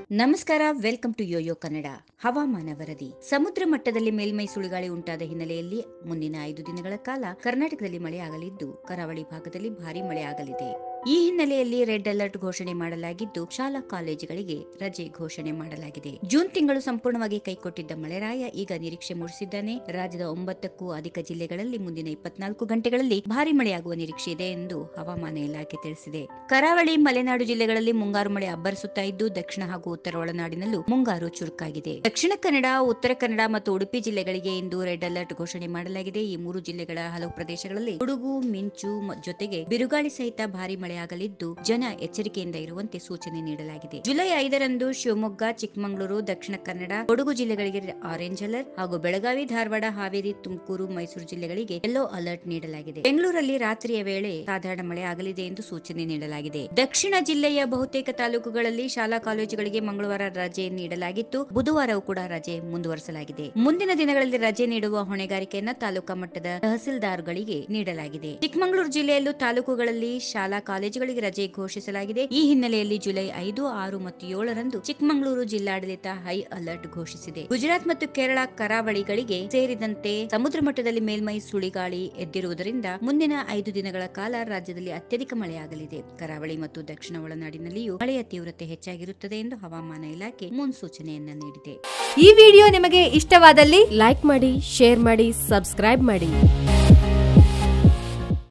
ನಮಸ್ಕಾರ welcome to Yoyo Kannada ಹವಾಮಾನ ವರದಿ ಸಮುದ್ರ ಮಟ್ಟದಲ್ಲಿ ಮೇಲ್ಮೈ ಸುಳಿಗಾಳಿ ಉಂಟಾದ ಹಿನ್ನೆಲೆಯಲ್ಲಿ ಮುಂದಿನ ಐದು ದಿನಗಳ ಕಾಲ ಕರ್ನಾಟಕದಲ್ಲಿ ಮಳೆಯಾಗಲಿದ್ದು ಕರಾವಳಿ ಭಾಗದಲ್ಲಿ ಭಾರಿ ಮಳೆಯಾಗಲಿದೆ ಈ ಹಿನ್ನೆಲೆಯಲ್ಲಿ ರೆಡ್ ಅಲರ್ಟ್ ಘೋಷಣೆ ಮಾಡಲಾಗಿದ್ದು ಶಾಲಾ ಕಾಲೇಜುಗಳಿಗೆ ರಜೆ ಘೋಷಣೆ ಮಾಡಲಾಗಿದೆ ಜೂನ್ ತಿಂಗಳು ಸಂಪೂರ್ಣವಾಗಿ ಕೈಕೊಟ್ಟಿದ್ದ ಮಳೆರಾಯ ಈಗ ನಿರೀಕ್ಷೆ ಮೂಡಿಸಿದ್ದಾನೆ ರಾಜ್ಯದ ಒಂಬತ್ತಕ್ಕೂ ಅಧಿಕ ಜಿಲ್ಲೆಗಳಲ್ಲಿ ಮುಂದಿನ ಇಪ್ಪತ್ನಾಲ್ಕು ಗಂಟೆಗಳಲ್ಲಿ ಭಾರಿ ಮಳೆಯಾಗುವ ನಿರೀಕ್ಷೆ ಇದೆ ಎಂದು ಹವಾಮಾನ ಇಲಾಖೆ ತಿಳಿಸಿದೆ ಕರಾವಳಿ ಮಲೆನಾಡು ಜಿಲ್ಲೆಗಳಲ್ಲಿ ಮುಂಗಾರು ಮಳೆ ಅಬ್ಬರಿಸುತ್ತಾ ಇದ್ದು ದಕ್ಷಿಣ ಹಾಗೂ ಉತ್ತರ ಒಳನಾಡಿನಲ್ಲೂ ಮುಂಗಾರು ಚುರುಕಾಗಿದೆ ದಕ್ಷಿಣ ಕನ್ನಡ ಉತ್ತರ ಕನ್ನಡ ಮತ್ತು ಉಡುಪಿ ಜಿಲ್ಲೆಗಳಿಗೆ ಇಂದು ರೆಡ್ ಅಲರ್ಟ್ ಘೋಷಣೆ ಮಾಡಲಾಗಿದೆ ಈ ಮೂರು ಜಿಲ್ಲೆಗಳ ಹಲವು ಪ್ರದೇಶಗಳಲ್ಲಿ ಗುಡುಗು ಮಿಂಚು ಮ- ಜೊತೆಗೆ ಬಿರುಗಾಳಿ ಸಹಿತ ಭಾರಿ ಮಳೆಯಾಗಲಿದ್ದು ಜನ ಎಚ್ಚರಿಕೆಯಿಂದ ಇರುವಂತೆ ಸೂಚನೆ ನೀಡಲಾಗಿದೆ ಜುಲೈ ಐದರಂದು ಶಿವಮೊಗ್ಗ ಚಿಕ್ಕಮಗಳೂರು ದಕ್ಷಿಣ ಕನ್ನಡ ಕೊಡಗು ಜಿಲ್ಲೆಗಳಿಗೆ ಆರೆಂಜ್ ಅಲರ್ಟ್ ಹಾಗೂ ಬೆಳಗಾವಿ ಧಾರವಾಡ ಹಾವೇರಿ ತುಮಕೂರು ಮೈಸೂರು ಜಿಲ್ಲೆಗಳಿಗೆ ಯೆಲ್ಲೋ ಅಲರ್ಟ್ ನೀಡಲಾಗಿದೆ ಬೆಂಗಳೂರಲ್ಲಿ ರಾತ್ರಿಯ ವೇಳೆ ಸಾಧಾರಣ ಮಳೆ ಆಗಲಿದೆ ಎಂದು ಸೂಚನೆ ನೀಡಲಾಗಿದೆ ದಕ್ಷಿಣ ಜಿಲ್ಲೆಯ ಬಹುತೇಕ ತಾಲೂಕುಗಳಲ್ಲಿ ಶಾಲಾ ಕಾಲೇಜುಗಳಿಗೆ ಮಂಗಳವಾರ ರಜೆ ನೀಡಲಾಗಿತ್ತು ಬುಧವಾರವೂ ಕೂಡ ರಜೆ ಮುಂದುವರಿಸಲಾಗಿದೆ ಮುಂದಿನ ದಿನಗಳಲ್ಲಿ ರಜೆ ನೀಡುವ ಹೊಣೆಗಾರಿಕೆಯನ್ನ ತಾಲೂಕಾ ಮಟ್ಟದ ತಹಸೀಲ್ದಾರ್ಗಳಿಗೆ ನೀಡಲಾಗಿದೆ ಚಿಕ್ಕಮಗಳೂರು ಜಿಲ್ಲೆಯಲ್ಲೂ ತಾಲೂಕುಗಳಲ್ಲಿ ಶಾಲಾ ಕಾಲೇಜುಗಳಿಗೆ ರಜೆ ಘೋಷಿಸಲಾಗಿದೆ ಈ ಹಿನ್ನೆಲೆಯಲ್ಲಿ ಜುಲೈ ಐದು ಆರು ಮತ್ತು ಏಳರಂದು ಚಿಕ್ಕಮಗಳೂರು ಜಿಲ್ಲಾಡಳಿತ ಹೈ ಅಲರ್ಟ್ ಘೋಷಿಸಿದೆ ಗುಜರಾತ್ ಮತ್ತು ಕೇರಳ ಕರಾವಳಿಗಳಿಗೆ ಸೇರಿದಂತೆ ಸಮುದ್ರ ಮಟ್ಟದಲ್ಲಿ ಮೇಲ್ಮೈ ಸುಳಿಗಾಳಿ ಎದ್ದಿರುವುದರಿಂದ ಮುಂದಿನ ಐದು ದಿನಗಳ ಕಾಲ ರಾಜ್ಯದಲ್ಲಿ ಅತ್ಯಧಿಕ ಮಳೆಯಾಗಲಿದೆ ಕರಾವಳಿ ಮತ್ತು ದಕ್ಷಿಣ ಒಳನಾಡಿನಲ್ಲಿಯೂ ಮಳೆಯ ತೀವ್ರತೆ ಹೆಚ್ಚಾಗಿರುತ್ತದೆ ಎಂದು ಹವಾಮಾನ ಇಲಾಖೆ ಮುನ್ಸೂಚನೆಯನ್ನ ನೀಡಿದೆ ಈ ವಿಡಿಯೋ ನಿಮಗೆ ಇಷ್ಟವಾದಲ್ಲಿ ಲೈಕ್ ಮಾಡಿ ಶೇರ್ ಮಾಡಿ ಸಬ್ಸ್ಕ್ರೈಬ್ ಮಾಡಿ